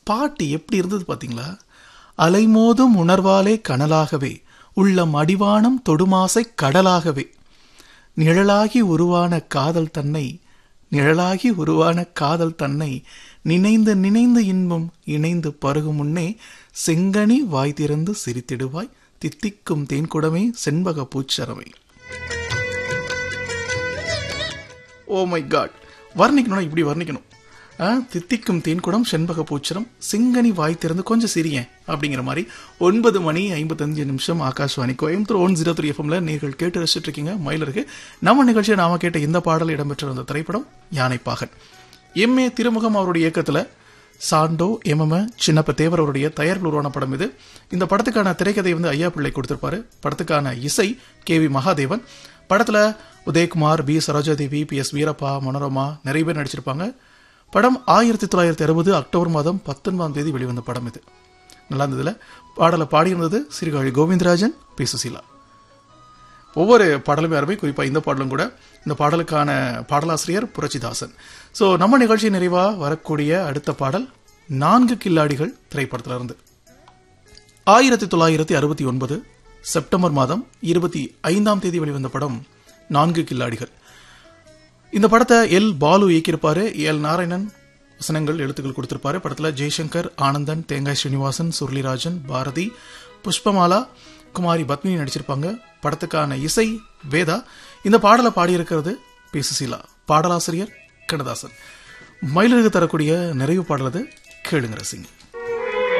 பாட்டு எப்படி இருந்தது பாத்தீங்களா அலைமோதும் உணர்வாலே கனலாகவே உள்ளம் அடிவானம் தொடுமாசை கடலாகவே நிழலாகி உருவான காதல் தன்னை நிழலாகி உருவான காதல் தன்னை நினைந்து நினைந்து இன்பம் இணைந்து பருகும் முன்னே செங்கனி வாய் திறந்து சிரித்திடுவாய் தித்திக்கும் தேன்குடமே செண்பக பூச்சரமே ஓ மை காட் வர்ணிக்கணும்னா இப்படி வர்ணிக்கணும் ஆ, தித்திக்கும் தேன்குடம் செண்பக பூச்சரம் செங்கனி வாய் திறந்து கொஞ்சம் சிரியேன் அப்படிங்கிற மாதிரி ஒன்பது மணி ஐம்பத்தஞ்சு நிமிஷம் Akashvani Coimbatore one zero three எஃப்எம்ல நீங்கள் கேட்டு ரசிச்சுட்டு இருக்கீங்க மயிலருக்கு நம்ம நிகழ்ச்சியை நாம கேட்ட இந்த பாடல் இடம்பெற்ற அந்த திரைப்படம் யானைப்பாகன் எம் ஏ திருமுகம் அவருடைய இயக்கத்துல சாண்டோ எம்எம் சின்னப்ப தேவர் அவருடைய தயாரிப்பில் உருவான படம் இது இந்த படத்துக்கான திரைக்கதை வந்து ஐயா பிள்ளை கொடுத்திருப்பாரு படத்துக்கான இசை கே வி மகாதேவன் படத்துல Udayakumar B Sarojadevi P S Veerappa Manorama நிறைய பேர் நடிச்சிருப்பாங்க படம் ஆயிரத்தி தொள்ளாயிரத்தி அறுபது அக்டோபர் மாதம் பத்தொன்பதாம் தேதி வெளிவந்த படம் இது நல்லா இருந்ததுல பாடலை பாடியிருந்தது சிறுகாழி கோவிந்தராஜன் பி சுசீலா ஒவ்வொரு பாடலுமே அருமை குறிப்பா இந்த பாடலும் கூட இந்த பாடலுக்கான பாடலாசிரியர் புரட்சிதாசன் சோ நம்ம நிகழ்ச்சி நிறைவா வரக்கூடிய அடுத்த பாடல் நான்கு கில்லாடிகள் திரைப்படத்துல இருந்து ஆயிரத்தி தொள்ளாயிரத்தி அறுபத்தி ஒன்பது செப்டம்பர் மாதம் இருபத்தி ஐந்தாம் தேதி வெளிவந்த படம் நான்கு கில்லாடிகள் இந்த படத்தை எல் பாலு இயக்கியிருப்பாரு எல் நாராயணன் வசனங்கள் எழுத்துக்கள் கொடுத்திருப்பாரு படத்துல ஜெய்சங்கர் ஆனந்தன் தேங்காய் ஸ்ரீனிவாசன் சுருளிராஜன் பாரதி புஷ்பமாலா குமாரி பத்மினி நடிச்சிருப்பாங்க படத்துக்கான இசை வேதா இந்த பாடலை பாடியிருக்கிறது பி சுசீலா பாடலாசிரியர் கண்ணதாசன் மயிலிறகு தரக்கூடிய நிறைவு பாடலது கேளுங்க ரசிங்க